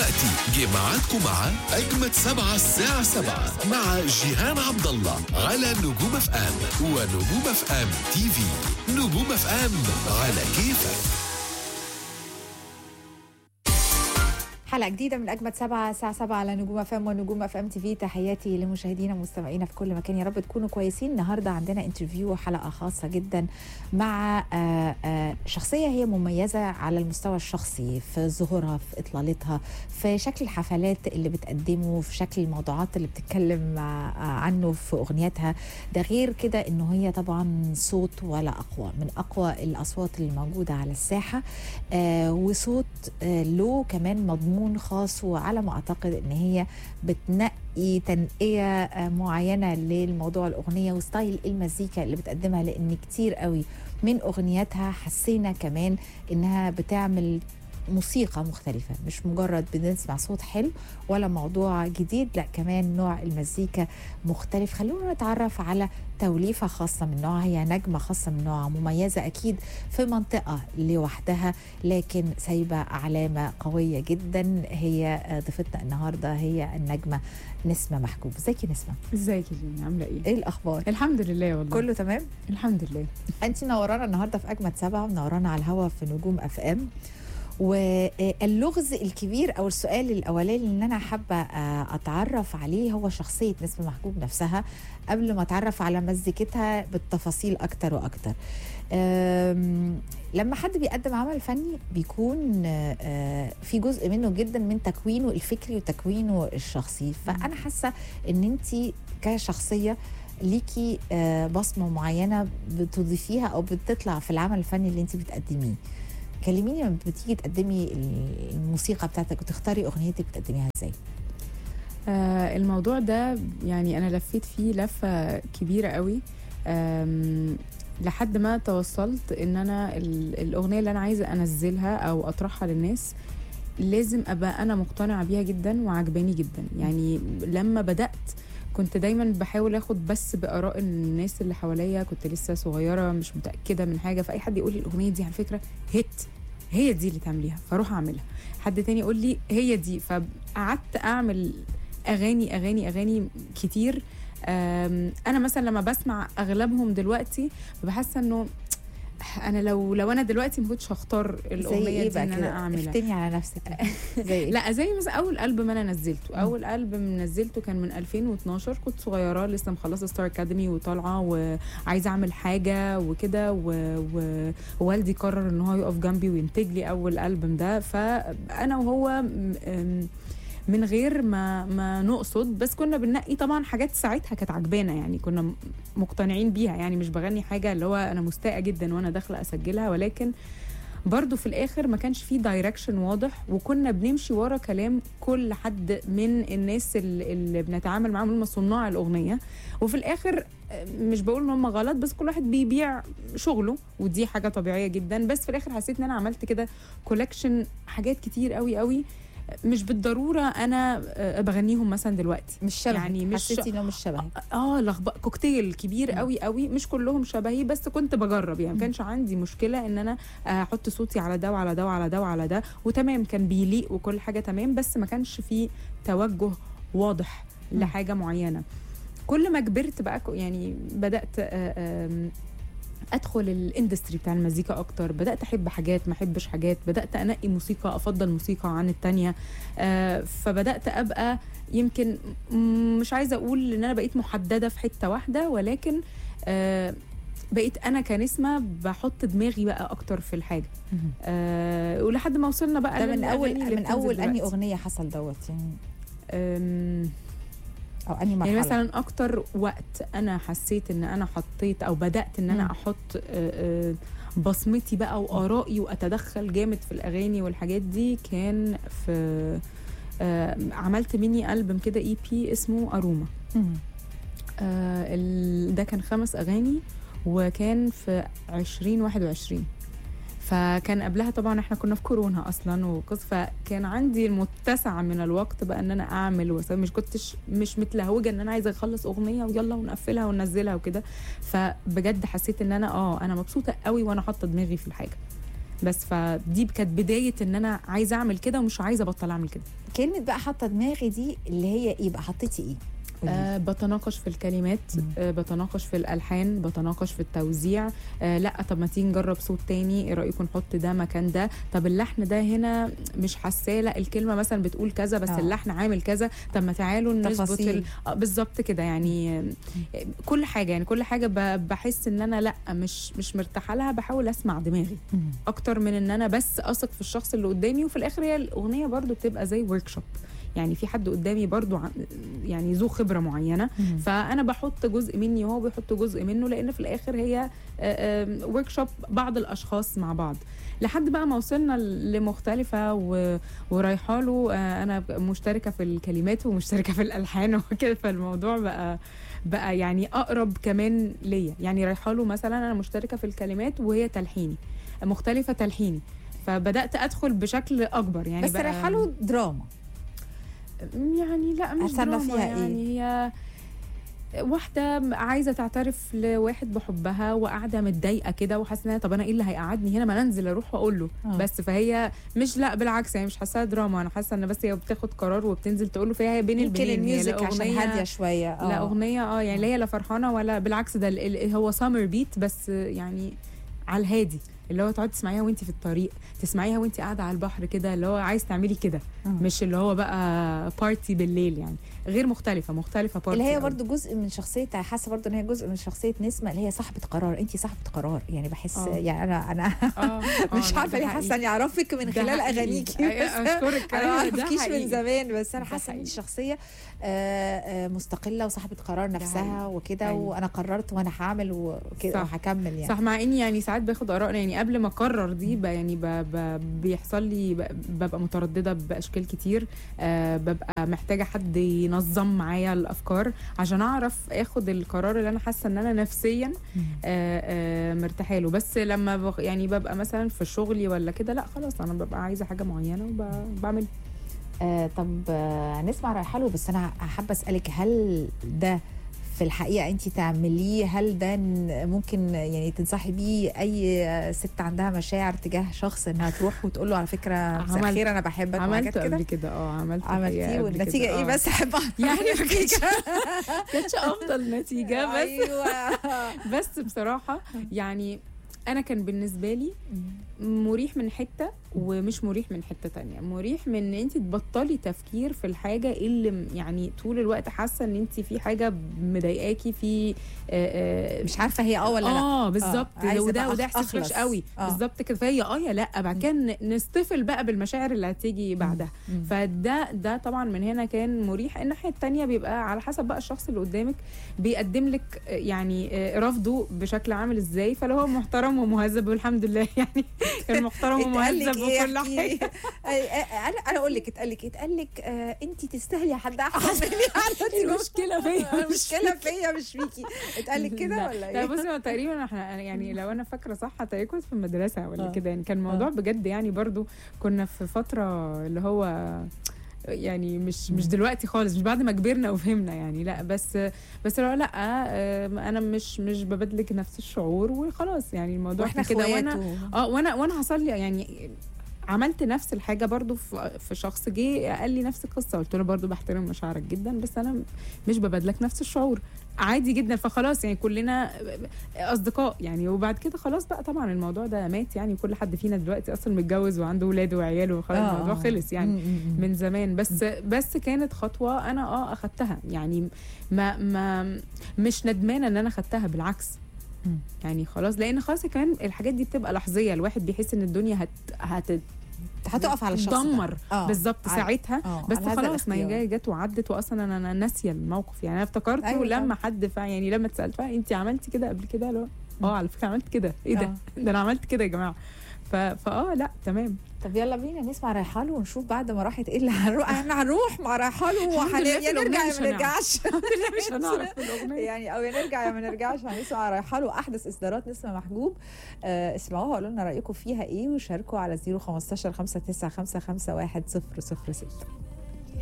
دلوقتي جه ميعادكم مع أجمد سبعة الساعة سبعة مع جيهان عبد الله على نجوم اف ام ونجوم اف ام تي في نجوم اف ام على كيفك حلقة جديدة من أجمد سبعة الساعة سبعة على نجوم اف ام ونجوم اف ام تي في تحياتي لمشاهدينا ومستمعينا في كل مكان يا رب تكونوا كويسين النهاردة عندنا انترفيو حلقة خاصة جدا مع آه، آه، شخصية هي مميزة على المستوى الشخصي في ظهورها في إطلالتها في شكل الحفلات اللي بتقدمه في شكل الموضوعات اللي بتتكلم آه، عنه في أغنياتها ده غير كده إنه هي طبعا صوت ولا أقوى من أقوى الأصوات اللي موجودة على الساحة آه، وصوت آه، له كمان مضمون خاص وعلى ما اعتقد ان هي بتنقي تنقيه آه، معينه للموضوع الاغنيه وستايل المزيكا اللي بتقدمها لان كتير قوي من اغنياتها حسينا كمان انها بتعمل موسيقى مختلفة مش مجرد بنسمع صوت حلو ولا موضوع جديد لا كمان نوع المزيكا مختلف خلونا نتعرف على توليفة خاصة من نوعها هي نجمة خاصة من نوعها مميزة أكيد في منطقة لوحدها لكن سايبة علامة قوية جدا هي آه، ضيفتنا النهاردة هي النجمة نسمة محجوب ازيك يا نسمة ازيك يا جيني عامله ايه؟ ايه الأخبار الحمد لله والله كله تمام الحمد لله انت منورانا النهارده في اجمد سبعه منورانا على الهوا في نجوم اف ام واللغز الكبير او السؤال الاولاني اللي انا حابه آه، اتعرف عليه هو شخصيه نسمه محجوب نفسها قبل ما اتعرف على مزيكتها بالتفاصيل اكتر واكتر أم، لما حد بيقدم عمل فني بيكون آه، آه، في جزء منه جدا من تكوينه الفكري وتكوينه الشخصي فانا حاسه ان انت كشخصيه ليكي آه، بصمه معينه بتضيفيها او بتطلع في العمل الفني اللي انت بتقدميه كلميني لما بتيجي تقدمي الموسيقى بتاعتك وتختاري اغنيتك بتقدميها ازاي آه الموضوع ده يعني انا لفيت فيه لفه كبيره قوي آم، لحد ما توصلت ان انا ال- الاغنيه اللي انا عايزه انزلها او اطرحها للناس لازم ابقى انا مقتنعه بيها جدا وعجباني جدا يعني لما بدات كنت دايما بحاول اخد بس باراء الناس اللي حواليا كنت لسه صغيره مش متاكده من حاجه فاي حد يقول لي الاغنيه دي على فكره هيت هي دي اللي تعمليها فاروح اعملها حد تاني يقول لي هي دي فقعدت اعمل اغاني اغاني اغاني كتير أم، انا مثلا لما بسمع اغلبهم دلوقتي بحس انه انا لو لو انا دلوقتي ما كنتش هختار زي الاغنيه ايه دي بقى ان انا كده اعملها افتني على نفسك زي ايه لا زي مثلا اول البوم انا نزلته مم. اول البوم نزلته كان من 2012 كنت صغيره لسه مخلصه ستار اكاديمي وطالعه وعايزه اعمل حاجه وكده و- و- ووالدي قرر ان هو يقف جنبي وينتج لي اول البوم ده فانا وهو م- م- من غير ما ما نقصد بس كنا بننقي طبعا حاجات ساعتها كانت عجبانا يعني كنا م- مقتنعين بيها يعني مش بغني حاجه اللي هو انا مستاءه جدا وانا داخله اسجلها ولكن برضو في الاخر ما كانش فيه دايركشن واضح وكنا بنمشي ورا كلام كل حد من الناس اللي, اللي بنتعامل معاهم هم صناع الاغنيه وفي الاخر آه، مش بقول ان هم غلط بس كل واحد بيبيع شغله ودي حاجه طبيعيه جدا بس في الاخر حسيت ان انا عملت كده كولكشن حاجات كتير قوي قوي مش بالضروره انا آه، بغنيهم مثلا دلوقتي مش شبهك يعني مش حسيتي انه مش شبهك اه لخبط كوكتيل كبير قوي قوي مش كلهم شبهي بس كنت بجرب يعني ما كانش عندي مشكله ان انا احط صوتي على ده وعلى ده وعلى ده وعلى ده وتمام كان بيليق وكل حاجه تمام بس ما كانش فيه توجه واضح مم. لحاجه معينه كل ما كبرت بقى ك- يعني بدات آه، آم، ادخل الاندستري بتاع المزيكا اكتر بدات احب حاجات ما احبش حاجات بدات انقي موسيقى افضل موسيقى عن التانية آه، فبدات ابقى يمكن م- مش عايزه اقول ان انا بقيت محدده في حته واحده ولكن آه، بقيت انا كنسمه بحط دماغي بقى اكتر في الحاجه آه ولحد ما وصلنا بقى ده من للأغاني اول اللي من بتنزل اول انهي دلوقتي. اغنيه حصل دوت يعني أم، او انهي مرحله يعني مثلا اكتر وقت انا حسيت ان انا حطيت او بدات ان انا مم. احط آه، آه، بصمتي بقى وارائي واتدخل جامد في الاغاني والحاجات دي كان في آه، عملت ميني البوم كده اي بي اسمه اروما مم. آه، ال- ده كان خمس اغاني وكان في 2021 فكان قبلها طبعا احنا كنا في كورونا اصلا وقص فكان عندي المتسع من الوقت بقى ان انا اعمل واسوي مش كنتش مش متلهوجه ان انا عايزه اخلص اغنيه ويلا ونقفلها وننزلها وكده فبجد حسيت ان انا اه انا مبسوطه قوي وانا حاطه دماغي في الحاجه بس فدي كانت بدايه ان انا عايزه اعمل كده ومش عايزه ابطل اعمل كده كلمه بقى حاطه دماغي دي اللي هي يبقى حطيتي ايه قولي. أه بتناقش في الكلمات مم. أه بتناقش في الالحان بتناقش في التوزيع أه لا طب ما تيجي نجرب صوت تاني ايه رايكم نحط ده مكان ده طب اللحن ده هنا مش حاساه لا الكلمه مثلا بتقول كذا بس آه. أوه. اللحن عامل كذا طب ما تعالوا نظبط تفاصيل. ال... آه بالظبط كده يعني آه، كل حاجه يعني كل حاجه ب- بحس ان انا لا مش مش مرتاحه لها بحاول اسمع دماغي مم. اكتر من ان انا بس اثق في الشخص اللي قدامي وفي الاخر هي الاغنيه برضو بتبقى زي ورك شوب يعني في حد قدامي برضو عن- يعني ذو خبره معينه مم. فانا بحط جزء مني وهو بيحط جزء منه لان في الاخر هي ورك شوب بعض الاشخاص مع بعض لحد بقى ما وصلنا لمختلفة و... ورايحة له آه، أنا مشتركة في الكلمات ومشتركة في الألحان وكده فالموضوع بقى بقى يعني أقرب كمان ليا يعني رايحة له مثلا أنا مشتركة في الكلمات وهي تلحيني مختلفة تلحيني فبدأت أدخل بشكل أكبر يعني بس بقى رايحه له دراما يعني لا مش أصنف دراما فيها إيه؟ يعني هي واحدة عايزة تعترف لواحد بحبها وقاعدة متضايقة كده وحاسة إن أنا طب أنا إيه اللي هيقعدني هنا ما أنزل أروح وأقول له آه. بس فهي مش لا بالعكس يعني مش حاساها دراما أنا حاسة إن بس هي بتاخد قرار وبتنزل تقول له فهي بين يمكن البنين هي الميوزك لا عشان أغنية- هاديه شويه آه. لا أغنية اه يعني لا هي لا فرحانة ولا بالعكس ده ال- ال- هو سامر بيت بس يعني على الهادي اللي هو تقعدي تسمعيها وانت في الطريق تسمعيها وانت قاعده على البحر كده اللي هو عايز تعملي كده آه. مش اللي هو بقى بارتي بالليل يعني غير مختلفة مختلفة بارتي اللي هي أوي. برضو جزء من شخصيه حاسه برضو ان هي جزء من شخصيه نسمه اللي هي صاحبه قرار انت صاحبه قرار يعني بحس آه. يعني انا انا آه، آه، مش لا، عارفه ده ليه حاسه حقيقي. اني اعرفك من ده خلال حقيقي. اغانيكي أيوة، بس اشكرك انا ما أيوة، ده اعرفكيش من حقيقي. زمان بس انا ده حاسه ان انت حقيقي. شخصيه آه، آه، مستقله وصاحبه قرار نفسها حقيقي. وكده أيوة. وانا قررت وانا هعمل وكده صح. وهكمل يعني صح مع اني يعني ساعات باخد اراء يعني قبل ما اقرر دي ب يعني ب ب بيحصل لي ب ببقى متردده باشكال كتير آه ببقى محتاجه حد ينظم معايا الافكار عشان اعرف اخد القرار اللي انا حاسه ان انا نفسيا مم. آه آه مرتاحه له بس لما بغ يعني ببقى مثلا في شغلي ولا كده لا خلاص انا ببقى عايزه حاجه معينه وبعمل آه طب آه هنسمع رايحه له بس انا حابه اسالك هل ده في الحقيقه انت تعمليه هل ده ن- ممكن يعني تنصحي بيه اي ست عندها مشاعر تجاه شخص انها تروح وتقول له على فكره مساء عملت- الخير انا بحبك وحاجات عملته كده قبل كده اه عملت عملتيه الحقيقة قبل والنتيجه كده، ايه آه. بس احب أعرف يعني ما النتيجة. كانتش كانتش افضل نتيجه بس ايوه بس بصراحه يعني انا كان بالنسبه لي مريح من حته ومش مريح من حته تانية مريح من ان انت تبطلي تفكير في الحاجه اللي م- يعني طول الوقت حاسه ان انت في حاجه مضايقاكي في آه، آه، مش عارفه هي اه ولا لا اه بالظبط عايزة وده بقى وده أخ- احساس وحش أخلص. قوي آه. بالظبط كده فهي اه يا لا بعد كده ن- نصطفل بقى بالمشاعر اللي هتيجي بعدها مم. فده ده طبعا من هنا كان مريح الناحيه التانية بيبقى على حسب بقى الشخص اللي قدامك بيقدم لك آه، يعني آه، رفضه بشكل عامل ازاي فلو هو محترم ومهذب والحمد لله يعني كان محترم اتقال لك ومهذب ايه وكل احكي حاجه لي. أي- أي- انا انا اقول لك اتقال لك اتقال لك آه انت تستاهلي حد احسن مني على المشكله فيا المشكله فيا مش فيكي اتقال لك كده لا، ولا لا ايه؟ بصي هو تقريبا احنا أنا يعني لو انا فاكره صح هتلاقيه كنت في المدرسه ولا آه. كده يعني كان الموضوع بجد يعني برضو كنا في فتره اللي هو يعني مش مش دلوقتي خالص مش بعد ما كبرنا وفهمنا يعني لا بس بس لو لا آه، انا مش مش ببادلك نفس الشعور وخلاص يعني الموضوع واحنا كده اخوات وانا و- اه وانا وانا حصل لي يعني عملت نفس الحاجه برضو في في شخص جه قال لي نفس القصه قلت له برضو بحترم مشاعرك جدا بس انا مش ببادلك نفس الشعور عادي جدا فخلاص يعني كلنا اصدقاء يعني وبعد كده خلاص بقى طبعا الموضوع ده مات يعني كل حد فينا دلوقتي اصلا متجوز وعنده ولاده وعياله وخلاص آه، الموضوع آه. خلص يعني م- م- م. من زمان بس بس كانت خطوه انا اه اخدتها يعني ما ما مش ندمانه ان انا اخدتها بالعكس مم. يعني خلاص لان خلاص كمان الحاجات دي بتبقى لحظيه الواحد بيحس ان الدنيا هت هت هتقف على الشخص ده. تدمر آه، بالظبط على- ساعتها آه، بس على هذا خلاص ما هي الاختيار. جايه جت وعدت واصلا انا انا ناسيه الموقف يعني انا افتكرته أيوة أيوة لما طبعا. حد فا يعني لما اتسالت فا انت عملتي كده قبل كده لو اه على فكره عملت كده ايه ده آه. ده انا عملت كده يا جماعه ف... فاه لا تمام طب يلا بينا نسمع رايحاله ونشوف بعد ما راحت ايه اللي هنروح احنا هنروح مع رايحاله الحمد وهن... لله في يا نرجع الأغنية يا مش ما هنعرف. نرجعش مش هنعرف في الاغنيه يعني او يا نرجع يا ما نرجعش هنسمع رايحاله احدث اصدارات نسمه محجوب آه اسمعوها قولوا لنا رايكم فيها ايه وشاركوا على 015 595 51 006